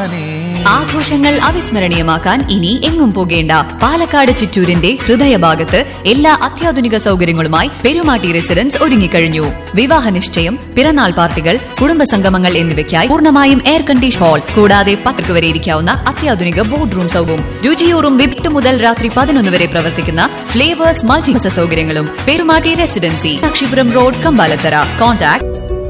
മാനേ ആഘോഷങ്ങൾ അവിസ്മരണീയമാക്കാൻ ഇനി എങ്ങും പോകേണ്ട പാലക്കാട് ചിറ്റൂരിന്റെ ഹൃദയഭാഗത്ത് എല്ലാ അത്യാധുനിക സൗകര്യങ്ങളുമായി പെരുമാട്ടി റെസിഡൻസ് ഒരുങ്ങിക്കഴിഞ്ഞു വിവാഹ നിശ്ചയം പിറന്നാൾ പാർട്ടികൾ കുടുംബസംഗമങ്ങൾ എന്നിവയ്ക്കായി പൂർണ്ണമായും എയർ കണ്ടീഷൻ ഹാൾ കൂടാതെ പത്തർക്ക് വരെ ഇരിക്കാവുന്ന അത്യാധുനിക ബോർഡ് റൂം സൗകര്യവും രുചിയൂറും വിട്ട് മുതൽ രാത്രി പതിനൊന്ന് വരെ പ്രവർത്തിക്കുന്ന ഫ്ലേവേഴ്സ് മൾട്ടി സൗകര്യങ്ങളും Perumatti residency Sakshipuram road Kambalathara contact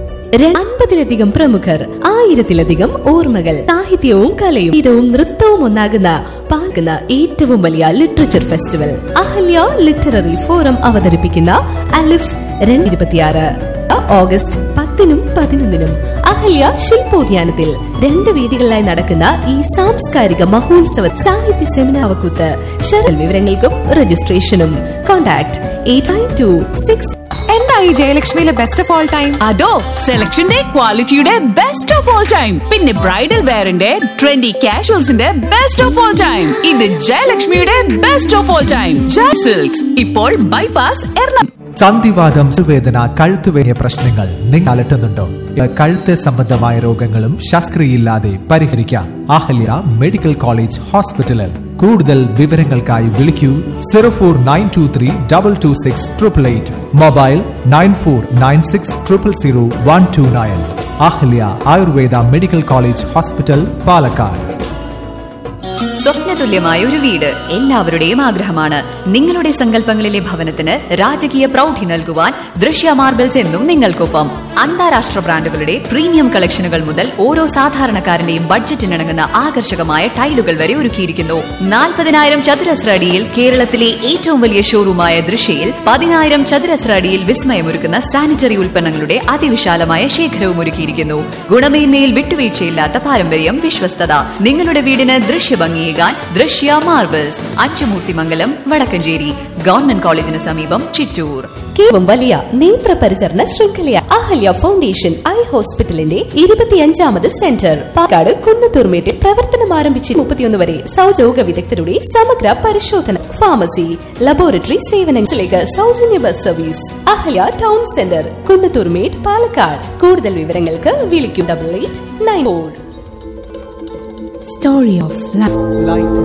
അൻപതിലധികം പ്രമുഖർ ആയിരത്തിലധികം ഓർമ്മകൾ സാഹിത്യവും കലയും ഗീതവും നൃത്തവും ഒന്നാകുന്ന പാകുന്ന ഏറ്റവും വലിയ literature festival Ahalya literary forum അവതരിപ്പിക്കുന്ന അലിഫ് രണ്ട് ഇരുപത്തിയാറ് ഓഗസ്റ്റ് പത്തിനും പതിനൊന്നിനും അഹല്യ ശില്പോദ്യാനത്തിൽ രണ്ട് വേദികളിലായി നടക്കുന്ന ഈ സാംസ്കാരിക മഹോത്സവ സാഹിത്യ സെമിനാവക്കൂത്ത് ശരൽ വിവരങ്ങൾക്കും രജിസ്ട്രേഷനും contact eight five two six എന്തായി ജയലക്ഷ്മിയിലെ ബെസ്റ്റ് ഓഫ് ഓൾ ടൈം അതോ സെലക്ഷന്റെ ക്വാളിറ്റിയുടെ ബെസ്റ്റ് ഓഫ് ഓൾ ടൈം പിന്നെ ബ്രൈഡൽ വെയറിന്റെ ട്രെൻഡി കാഷ്വൽസിന്റെ ബെസ്റ്റ് ഓഫ് ഓൾ ടൈം ഇത് ജയലക്ഷ്മിയുടെ best of all time Jaya silks ഇപ്പോൾ ബൈപാസ് എറണാകുളം സന്ധിവാദം സുവേദന കഴുത്തുവേദന പ്രശ്നങ്ങൾ നിങ്ങൾ അലട്ടുന്നുണ്ടോ ഇത് കഴുത്ത് സംബന്ധമായ രോഗങ്ങളും ശസ്ത്രയില്ലാതെ പരിഹരിക്കാം അഹല്യ മെഡിക്കൽ കോളേജ് ഹോസ്പിറ്റലിൽ കൂടുതൽ വിവരങ്ങൾക്കായി വിളിക്കൂ zero four nine two three double two six triple eight mobile nine four nine six triple zero one two nine Ahalya Ayurveda medical college hospital Palakkad സ്വപ്നതുല്യമായ ഒരു വീട് എല്ലാവരുടെയും ആഗ്രഹമാണ് നിങ്ങളുടെ സങ്കല്പങ്ങളിലെ ഭവനത്തിന് രാജകീയ പ്രൗഢി നൽകുവാൻ ദൃശ്യ മാർബിൾസ് എന്നും നിങ്ങൾക്കൊപ്പം അന്താരാഷ്ട്ര ബ്രാൻഡുകളുടെ പ്രീമിയം കളക്ഷനുകൾ മുതൽ ഓരോ സാധാരണക്കാരന്റെയും ബഡ്ജറ്റിനിണങ്ങുന്ന ആകർഷകമായ ടൈലുകൾ വരെ ഒരുക്കിയിരിക്കുന്നു നാൽപ്പതിനായിരം ചതുരശ്ര അടിയിൽ കേരളത്തിലെ ഏറ്റവും വലിയ ഷോറൂമായ ദൃശ്യയിൽ പതിനായിരം ചതുരശ്ര അടിയിൽ വിസ്മയമൊരുക്കുന്ന സാനിറ്ററി ഉൽപ്പന്നങ്ങളുടെ അതിവിശാലമായ ശേഖരവും ഒരുക്കിയിരിക്കുന്നു ഗുണമേന്മയിൽ വിട്ടുവീഴ്ചയില്ലാത്ത പാരമ്പര്യം വിശ്വസ്തത നിങ്ങളുടെ വീടിന് ദൃശ്യഭംഗിയേകാൻ ദൃശ്യ മാർബിൾസ് അച്ചുമൂർത്തിമംഗലം വടക്കഞ്ചേരി ഗവൺമെന്റ് കോളേജിന് സമീപം ചിറ്റൂർ കേവം വലിയ നേത്ര പരിചരണ ശൃംഖലയ അഹല്യ ഫൗണ്ടേഷൻ ഐ ഹോസ്പിറ്റലിന്റെ ഇരുപത്തിയഞ്ചാമത് സെന്റർ പാക്കാട് കുന്നത്തൂർമേട്ടിൽ പ്രവർത്തനം ആരംഭിച്ച് മുപ്പത്തിയൊന്ന് വരെ സൗരോഗ വിദഗ്ധരുടെ സമഗ്ര പരിശോധന ഫാർമസി ലബോറട്ടറി സേവനങ്ങളിലേക്ക് സൗജന്യ bus service Ahalya town centre Kunnathurmedu Palakkad കൂടുതൽ വിവരങ്ങൾക്ക് വിളിക്കും double eight nine four story of life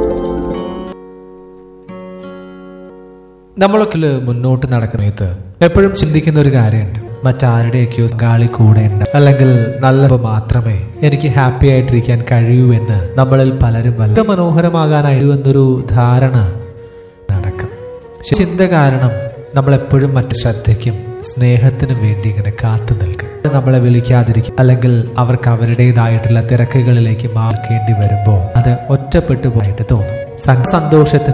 നമ്മളൊക്കെ മുന്നോട്ട് നടക്കുന്ന സമയത്ത് എപ്പോഴും ചിന്തിക്കുന്ന ഒരു കാര്യമുണ്ട് മറ്റാരുടെയൊക്കെയോ ഗാളി കൂടെ ഉണ്ട് അല്ലെങ്കിൽ നല്ലത് മാത്രമേ എനിക്ക് ഹാപ്പി ആയിട്ടിരിക്കാൻ കഴിയൂ എന്ന് നമ്മളിൽ പലരും വല്ല മനോഹരമാകാനായി എന്നൊരു ധാരണ നടക്കും പക്ഷെ ചിന്ത കാരണം നമ്മൾ എപ്പോഴും മറ്റു ശ്രദ്ധയ്ക്കും സ്നേഹത്തിനും വേണ്ടി ഇങ്ങനെ കാത്തു നിൽക്കും നമ്മളെ വിളിക്കാതിരിക്കും അല്ലെങ്കിൽ അവർക്ക് അവരുടേതായിട്ടുള്ള തിരക്കുകളിലേക്ക് മാർക്കേണ്ടി വരുമ്പോൾ അത് ഒറ്റപ്പെട്ടു പോയിട്ട് തോന്നും സന്തോഷത്തിന്